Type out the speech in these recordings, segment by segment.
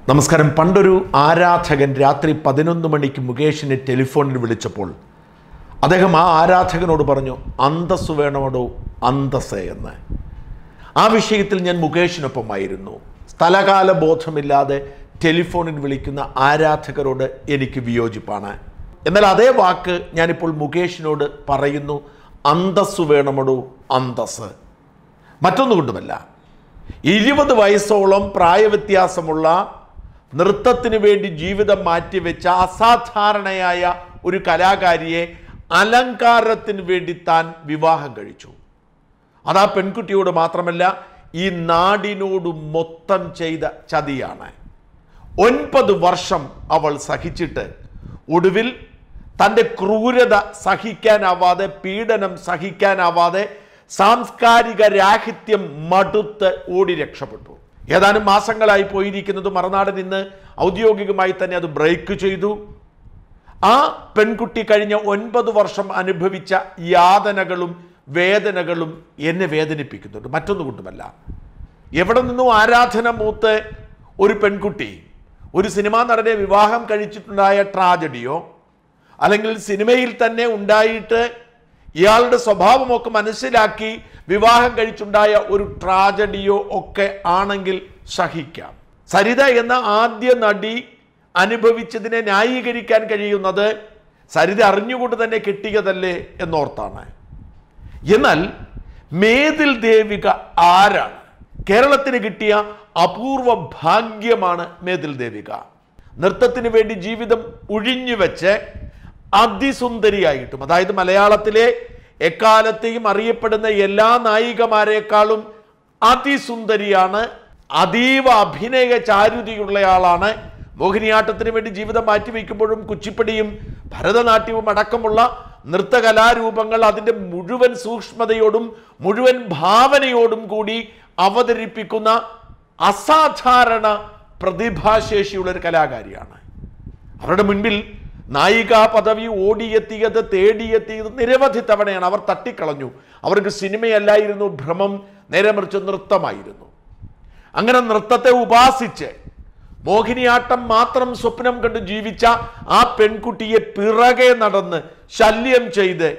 നമസ്കാരം പണ്ടൊരു ആരാധകൻ രാത്രി പതിനൊന്ന് മണിക്ക് മുകേഷിനെ ടെലിഫോണിൽ വിളിച്ചപ്പോൾ അദ്ദേഹം ആ ആരാധകനോട് പറഞ്ഞു അന്തസ് വേണമോടോ അന്തസ് എന്ന് ആ വിഷയത്തിൽ ഞാൻ മുകേഷിനൊപ്പമായിരുന്നു സ്ഥലകാല ബോധമില്ലാതെ ടെലിഫോണിൽ വിളിക്കുന്ന ആരാധകരോട് എനിക്ക് വിയോജിപ്പാണ് എന്നാൽ അതേ വാക്ക് ഞാനിപ്പോൾ മുകേഷിനോട് പറയുന്നു അന്തസ് വേണമോടോ അന്തസ് മറ്റൊന്നുകൊണ്ടുമല്ല ഇരുപത് വയസ്സോളം പ്രായവ്യത്യാസമുള്ള നൃത്തത്തിന് വേണ്ടി ജീവിതം മാറ്റിവെച്ച അസാധാരണയായ ഒരു കലാകാരിയെ അലങ്കാരത്തിന് വേണ്ടി താൻ വിവാഹം കഴിച്ചു അത് ആ പെൺകുട്ടിയോട് മാത്രമല്ല ഈ നാടിനോട് മൊത്തം ചെയ്ത ചതിയാണ് ഒൻപത് വർഷം അവൾ സഹിച്ചിട്ട് ഒടുവിൽ തൻ്റെ ക്രൂരത സഹിക്കാനാവാതെ പീഡനം സഹിക്കാനാവാതെ സാംസ്കാരിക രാഹിത്യം മടുത്ത് ഓടി രക്ഷപ്പെട്ടു ഏതാനും മാസങ്ങളായി പോയിരിക്കുന്നത് മറുനാടൻ ഇന്ന് ഔദ്യോഗികമായി തന്നെ അത് ബ്രേക്ക് ചെയ്തു ആ പെൺകുട്ടി കഴിഞ്ഞ ഒൻപത് വർഷം അനുഭവിച്ച യാതനകളും വേദനകളും എന്നെ വേദനിപ്പിക്കുന്നുണ്ട് മറ്റൊന്നുകൊണ്ടുമല്ല എവിടെ നിന്നും ആരാധന മൂത്ത് ഒരു പെൺകുട്ടി ഒരു സിനിമാ നടനെ വിവാഹം കഴിച്ചിട്ടുണ്ടായ ട്രാജഡിയോ അല്ലെങ്കിൽ സിനിമയിൽ തന്നെ ഉണ്ടായിട്ട് ഇയാളുടെ സ്വഭാവമൊക്കെ മനസ്സിലാക്കി വിവാഹം കഴിച്ചുണ്ടായ ഒരു ട്രാജഡിയോ ഒക്കെ ആണെങ്കിൽ സഹിക്കാം സരിത എന്ന ആദ്യ നടി അനുഭവിച്ചതിനെ ന്യായീകരിക്കാൻ കഴിയുന്നത് സരിത അറിഞ്ഞുകൊണ്ട് തന്നെ കിട്ടിയതല്ലേ എന്നോർത്താണ് എന്നാൽ മേതിൽ ദേവിക ആരാണ് കേരളത്തിന് കിട്ടിയ അപൂർവ ഭാഗ്യമാണ് മേതിൽ ദേവിക നൃത്തത്തിന് വേണ്ടി ജീവിതം ഉഴിഞ്ഞുവെച്ച് അതിസുന്ദരിയായിട്ടും അതായത് മലയാളത്തിലെ എക്കാലത്തെയും അറിയപ്പെടുന്ന എല്ലാ നായികമാരെക്കാളും അതിസുന്ദരിയാണ് അതീവ അഭിനയ ചാരുതയുള്ളയാളാണ് മോഹിനിയാട്ടത്തിന് വേണ്ടി ജീവിതം മാറ്റിവെക്കുമ്പോഴും കുച്ചിപ്പടിയും ഭരതനാട്യവും അടക്കമുള്ള നൃത്തകലാരൂപങ്ങൾ അതിൻ്റെ മുഴുവൻ സൂക്ഷ്മതയോടും മുഴുവൻ ഭാവനയോടും കൂടി അവതരിപ്പിക്കുന്ന അസാധാരണ പ്രതിഭാശേഷിയുള്ള ഒരു കലാകാരിയാണ് അവരുടെ മുൻപിൽ നായികാ പദവി ഓടിയെത്തിയത് തേടിയെത്തിയത് നിരവധി തവണയാണ് അവർ തട്ടിക്കളഞ്ഞു അവർക്ക് സിനിമയല്ലായിരുന്നു ഭ്രമം നേരെ മറിച്ച് നൃത്തമായിരുന്നു അങ്ങനെ നൃത്തത്തെ ഉപാസിച്ച് മോഹിനിയാട്ടം മാത്രം സ്വപ്നം കണ്ട് ജീവിച്ച ആ പെൺകുട്ടിയെ പിറകെ നടന്ന് ശല്യം ചെയ്ത്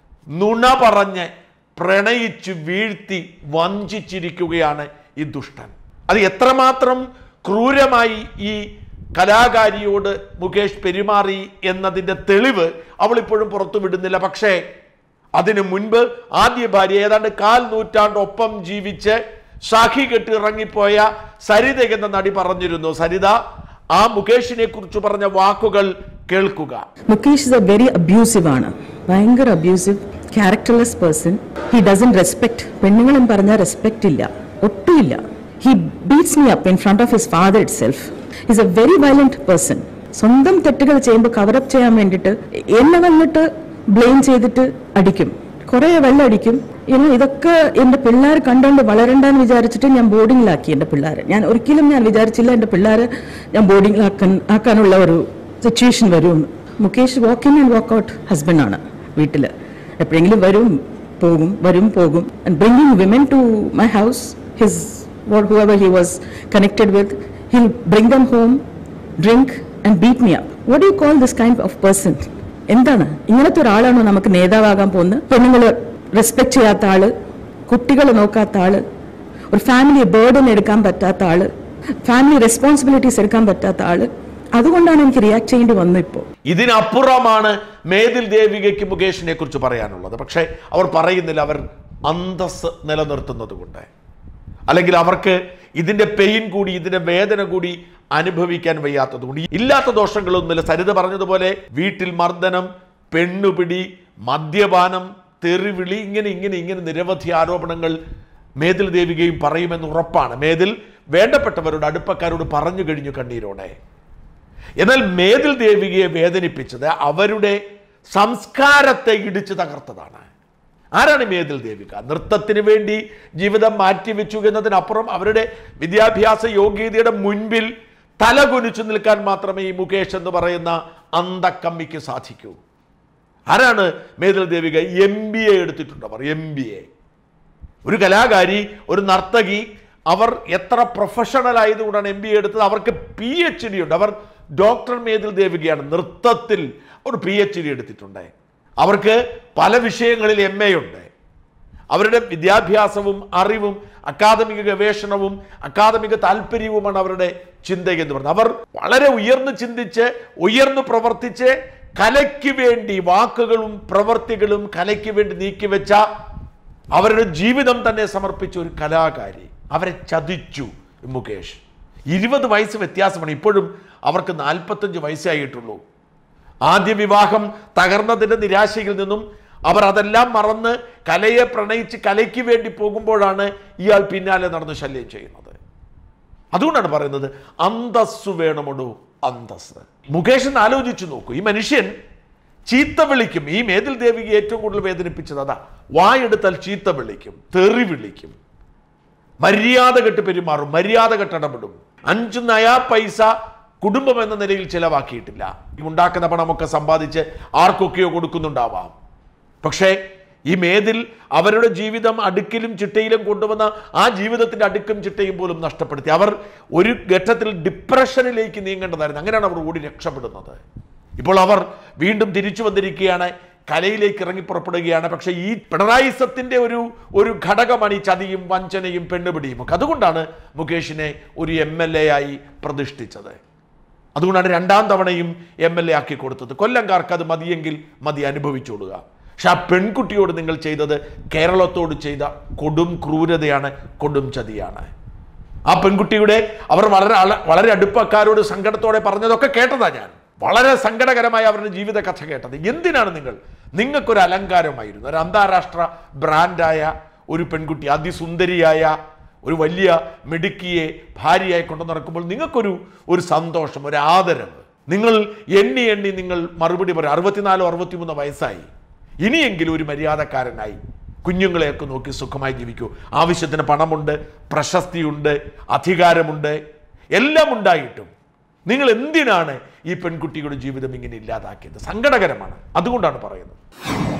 നുണ പറഞ്ഞ് പ്രണയിച്ച് വീഴ്ത്തി വഞ്ചിച്ചിരിക്കുകയാണ് ഈ ദുഷ്ടൻ അത് എത്രമാത്രം ക്രൂരമായി ഈ കലാകാരിയോട് മുകേഷ് പെരുമാറി എന്നതിൻ്റെ തെളിവ് അവൾ ഇപ്പോഴും പുറത്തു വിടുന്നില്ല പക്ഷേ അതിനു മുൻപ് ആദ്യ ഭാര്യ ഏതാണ്ട് കാൽ നൂറ്റാണ്ടൊപ്പം ജീവിച്ച് ഷാഹി കെട്ടി ഇറങ്ങിപ്പോയ സരിത എന്ന നടി പറഞ്ഞിരുന്നു സരിത ആ മുകേഷിനെ കുറിച്ച് പറഞ്ഞ വാക്കുകൾ കേൾക്കുക Mukesh is a very abusive ആണ് ഭയങ്കര abusive characterless person he doesn't respect പെണ്ണുങ്ങളും പറഞ്ഞാൽ റെസ്പെക്ട് ഇല്ല ഒട്ടുമില്ല he beats me up in front of his father itself is a very violent person സ്വന്തം തെറ്റുകൾ ചെയ്യുമ്പോൾ കവറപ്പ് ചെയ്യാൻ വേണ്ടിയിട്ട് എന്നെ വന്നിട്ട് ബ്ലെയിം ചെയ്തിട്ട് അടിക്കും കുറെ വെള്ളം അടിക്കും ഇനി ഇതൊക്കെ എന്റെ പിള്ളേർ കണ്ടുകൊണ്ട് വളരണ്ടെന്ന് വിചാരിച്ചിട്ട് ഞാൻ ബോർഡിങ്ങിലാക്കി എന്റെ പിള്ളേരെ ഞാൻ ഒരിക്കലും ഞാൻ വിചാരിച്ചില്ല എന്റെ പിള്ളേരെ ഞാൻ ബോർഡിങ്ങിലാക്കാൻ ആക്കാനുള്ള ഒരു സിറ്റുവേഷൻ വരുമെന്ന് Mukesh walk in and walk out husband ആണ് വീട്ടിൽ എപ്പോഴെങ്കിലും വരും പോകും വരും പോകും and bringing women to my house his what whoever he was connected with he'll bring them home drink and beat me up what you call this kind of person എന്താണ് ഇങ്ങനത്തെ ഒരാളാണോ നമുക്ക് നേതാവാകാൻ പോകുന്നത് പെണ്ണുങ്ങള് റെസ്പെക്ട് ചെയ്യാത്ത ആള് കുട്ടികളെ നോക്കാത്ത ആള് ഒരു ഫാമിലി ബേർഡൻ എടുക്കാൻ പറ്റാത്ത ആള് ഫാമിലി റെസ്പോൺസിബിലിറ്റീസ് എടുക്കാൻ പറ്റാത്ത ആള് അതുകൊണ്ടാണ് എനിക്ക് റിയാക്ട് ചെയ്യേണ്ടി വന്നു ഇപ്പോൾ ഇതിനപ്പുറമാണ് മേതിൽ ദേവികയ്ക്ക് മുകേഷിനെ കുറിച്ച് പറയാനുള്ളത് പക്ഷേ അവർ പറയുന്നില്ല അവർ അന്തസ് നിലനിർത്തുന്നത് കൊണ്ട് അല്ലെങ്കിൽ അവർക്ക് ഇതിന്റെ പെയിൻ കൂടി ഇതിന്റെ വേദന കൂടി അനുഭവിക്കാൻ വയ്യാത്തത് കൊണ്ട് ഇല്ലാത്ത ദോഷങ്ങളൊന്നുമില്ല സരിത പറഞ്ഞതുപോലെ വീട്ടിൽ മർദ്ദനം പെണ്ണുപിടി മദ്യപാനം തെറിവിളി ഇങ്ങനെ ഇങ്ങനെ ഇങ്ങനെ നിരവധി ആരോപണങ്ങൾ മേതിൽ ദേവികയും പറയുമെന്ന് ഉറപ്പാണ് മേതിൽ വേണ്ടപ്പെട്ടവരോട് അടുപ്പക്കാരോട് പറഞ്ഞു കഴിഞ്ഞു കണ്ണീരോടെ എന്നാൽ മേതിൽ ദേവികയെ വേദനിപ്പിച്ചത് അവരുടെ സംസ്കാരത്തെ ഇടിച്ചു തകർത്തതാണ് ആരാണ് മേതിൽ ദേവിക നൃത്തത്തിന് വേണ്ടി ജീവിതം മാറ്റിവെച്ചു എന്നതിനപ്പുറം അവരുടെ വിദ്യാഭ്യാസ യോഗ്യതയുടെ മുൻപിൽ തല കുനിച്ചു നിൽക്കാൻ മാത്രമേ ഈ മുകേഷ് എന്ന് പറയുന്ന അന്തക്കമ്മിക്ക് സാധിക്കൂ ആരാണ് Methil Devika M B A എടുത്തിട്ടുണ്ട് അവർ എം ബി എ ഒരു കലാകാരി ഒരു നർത്തകി അവർ എത്ര പ്രൊഫഷണൽ ആയതുകൊണ്ടാണ് എം ബി എ എടുത്തത് അവർക്ക് പി എച്ച് ഡി ഉണ്ട് അവർ ഡോക്ടർ മേതിൽ ദേവികയാണ് നൃത്തത്തിൽ ഒരു പി എച്ച് ഡി എടുത്തിട്ടുണ്ട് അവർക്ക് പല വിഷയങ്ങളിൽ എം എ ഉണ്ട് അവരുടെ വിദ്യാഭ്യാസവും അറിവും അക്കാദമിക ഗവേഷണവും അക്കാദമിക താല്പര്യവുമാണ് അവരുടെ ചിന്ത എന്ന് പറയുന്നത് അവർ വളരെ ഉയർന്നു ചിന്തിച്ച് ഉയർന്നു പ്രവർത്തിച്ച് കലയ്ക്ക് വേണ്ടി വാക്കുകളും പ്രവർത്തികളും കലയ്ക്ക് വേണ്ടി നീക്കിവെച്ച അവരുടെ ജീവിതം തന്നെ സമർപ്പിച്ച ഒരു കലാകാരി അവരെ ചതിച്ചു മുകേഷ് ഇരുപത് വയസ്സ് വ്യത്യാസമാണ് ഇപ്പോഴും അവർക്ക് നാൽപ്പത്തഞ്ച് വയസ്സായിട്ടുള്ളൂ ആദ്യ വിവാഹം തകർന്നതിന്റെ നിരാശയിൽ നിന്നും അവർ അതെല്ലാം മറന്ന് കലയെ പ്രണയിച്ച് കലയ്ക്ക് വേണ്ടി പോകുമ്പോഴാണ് ഇയാൾ പിന്നാലെ നടന്ന് ശല്യം ചെയ്യുന്നത് അതുകൊണ്ടാണ് പറയുന്നത് അന്തസ്സു വേണമൊടു അന്തസ് മുകേഷ് ഒന്ന് ആലോചിച്ചു നോക്കൂ ഈ മനുഷ്യൻ ചീത്ത വിളിക്കും ഈ മേതിൽ ദേവിക്ക് ഏറ്റവും കൂടുതൽ വേദനിപ്പിച്ചത് അതാ വായെടുത്താൽ ചീത്ത വിളിക്കും തെറി വിളിക്കും മര്യാദ കെട്ട് പെരുമാറും മര്യാദ കെട്ട് ഇടപെടും അഞ്ചു നയാ പൈസ കുടുംബം എന്ന നിലയിൽ ചിലവാക്കിയിട്ടില്ല ഉണ്ടാക്കുന്ന പണമൊക്കെ സമ്പാദിച്ച് ആർക്കൊക്കെയോ കൊടുക്കുന്നുണ്ടാവാം പക്ഷേ ഈ മേതിൽ അവരുടെ ജീവിതം അടുക്കിലും ചിട്ടയിലും കൊണ്ടുവന്ന ആ ജീവിതത്തിന്റെ അടുക്കും ചിട്ടയും പോലും നഷ്ടപ്പെടുത്തി അവർ ഒരു ഘട്ടത്തിൽ ഡിപ്രഷനിലേക്ക് നീങ്ങേണ്ടതായിരുന്നു അങ്ങനെയാണ് അവർ ഓടി രക്ഷപ്പെടുന്നത് ഇപ്പോൾ അവർ വീണ്ടും തിരിച്ചു വന്നിരിക്കുകയാണ് കലയിലേക്ക് ഇറങ്ങി പുറപ്പെടുകയാണ് പക്ഷേ ഈ പിണറായിസത്തിന്റെ ഒരു ഒരു ഘടകമാണ് ഈ ചതിയും വഞ്ചനയും പെണ്ണുപിടിയും ഒക്കെ അതുകൊണ്ടാണ് മുകേഷിനെ ഒരു എം എൽ എ ആയി പ്രതിഷ്ഠിച്ചത് അതുകൊണ്ടാണ് രണ്ടാം തവണയും എം എൽ എ ആക്കി കൊടുത്തത് കൊല്ലംകാർക്ക് അത് മതിയെങ്കിൽ മതി അനുഭവിച്ചോളുക പക്ഷെ ആ പെൺകുട്ടിയോട് നിങ്ങൾ ചെയ്തത് കേരളത്തോട് ചെയ്ത കൊടും ക്രൂരതയാണ് കൊടും ചതിയാണ് ആ പെൺകുട്ടിയുടെ അവർ വളരെ അള- വളരെ അടുപ്പക്കാരോട് സങ്കടത്തോടെ പറഞ്ഞതൊക്കെ കേട്ടതാ ഞാൻ വളരെ സങ്കടകരമായ അവരുടെ ജീവിത കഥ കേട്ടത് എന്തിനാണ് നിങ്ങൾ നിങ്ങൾക്കൊരു അലങ്കാരമായിരുന്നു ഒരു അന്താരാഷ്ട്ര ബ്രാൻഡായ ഒരു പെൺകുട്ടി അതിസുന്ദരിയായ ഒരു വലിയ മിടുക്കിയെ ഭാര്യയായി കൊണ്ടു നടക്കുമ്പോൾ നിങ്ങൾക്കൊരു ഒരു സന്തോഷം ഒരു ആദരവ് നിങ്ങൾ എണ്ണി എണ്ണി നിങ്ങൾ മറുപടി പറയും അറുപത്തിനാലോ അറുപത്തിമൂന്നോ വയസ്സായി ഇനിയെങ്കിലും ഒരു മര്യാദക്കാരനായി കുഞ്ഞുങ്ങളെയൊക്കെ നോക്കി സുഖമായി ജീവിക്കൂ ആവശ്യത്തിന് പണമുണ്ട് പ്രശസ്തിയുണ്ട് അധികാരമുണ്ട് എല്ലാം ഉണ്ടായിട്ടും നിങ്ങൾ എന്തിനാണ് ഈ പെൺകുട്ടിയുടെ ജീവിതം ഇങ്ങനെ ഇല്ലാതാക്കിയത് സങ്കടകരമാണ് അതുകൊണ്ടാണ് പറയുന്നത്